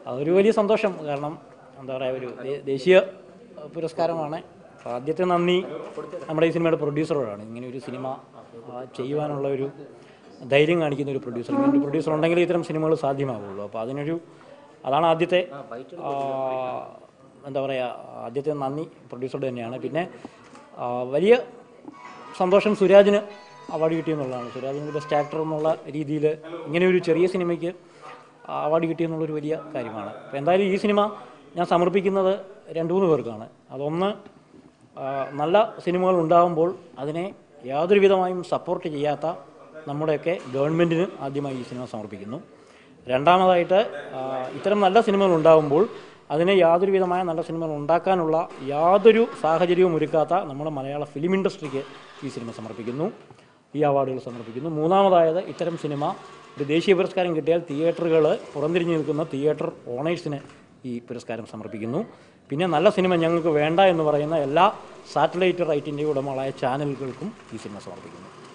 അതൊരു വലിയ സന്തോഷം കാരണം എന്താ പറയുക ഒരു ദേ- ദേശീയ പുരസ്കാരമാണ് അപ്പോൾ ആദ്യത്തെ നന്ദി നമ്മുടെ ഈ സിനിമയുടെ പ്രൊഡ്യൂസറോടാണ് ഇങ്ങനെ ഒരു സിനിമ ആ, ചെയ്യുവാനുള്ള ഒരു ധൈര്യം കാണിക്കുന്ന ഒരു പ്രൊഡ്യൂസർ ഇങ്ങനെ ഒരു പ്രൊഡ്യൂസർ ഉണ്ടെങ്കിൽ ഇത്തരം സിനിമകൾ സാധ്യമാവുള്ളൂ അപ്പോൾ അതിനൊരു അതാണ് ആദ്യത്തെ ആ, എന്താ പറയുക ആദ്യത്തെ നന്ദി പ്രൊഡ്യൂസറുടെ തന്നെയാണ് പിന്നെ ആ, വലിയ സന്തോഷം സുരാജിന് അവാർഡ് കിട്ടിയെന്നുള്ളതാണ് സുരാജിന് ബെസ്റ്റ് ആക്ടർ എന്നുള്ള രീതിയിൽ ഇങ്ങനെ ഒരു ചെറിയ സിനിമയ്ക്ക് അവാർഡ് കിട്ടിയെന്നുള്ളൊരു വലിയ കാര്യമാണ് അപ്പോൾ എന്തായാലും ഈ സിനിമ ഞാൻ സമർപ്പിക്കുന്നത് രണ്ട് മൂന്ന് പേർക്കാണ് അതൊന്ന് ആ, നല്ല സിനിമകൾ ഉണ്ടാകുമ്പോൾ അതിനെ യാതൊരു വിധമായും സപ്പോർട്ട് ചെയ്യാത്ത നമ്മുടെയൊക്കെ ഗവൺമെൻറ്റിന് ആദ്യമായി ഈ സിനിമ സമർപ്പിക്കുന്നു രണ്ടാമതായിട്ട് ആ, ഇത്തരം നല്ല സിനിമകൾ ഉണ്ടാകുമ്പോൾ അതിനെ യാതൊരു വിധമായ നല്ല സിനിമകൾ ഉണ്ടാക്കാനുള്ള യാതൊരു സാഹചര്യവും ഒരുക്കാത്ത നമ്മുടെ മലയാള ഫിലിം ഇൻഡസ്ട്രിക്ക് ഈ സിനിമ സമർപ്പിക്കുന്നു ഈ അവാർഡുകൾ സമർപ്പിക്കുന്നു മൂന്നാമതായത് ഇത്തരം സിനിമ ഒരു ദേശീയ പുരസ്കാരം കിട്ടിയാൽ തിയേറ്ററുകൾ പുറംതിരിഞ്ഞ് നിൽക്കുന്ന തിയേറ്റർ ഓണേഴ്സിന് ഈ പുരസ്കാരം സമർപ്പിക്കുന്നു പിന്നെ നല്ല സിനിമ ഞങ്ങൾക്ക് വേണ്ട എന്ന് പറയുന്ന എല്ലാ സാറ്റലൈറ്റ് റൈറ്റിൻ്റെ ഉടമകളായ ചാനലുകൾക്കും ഈ സിനിമ സമർപ്പിക്കുന്നു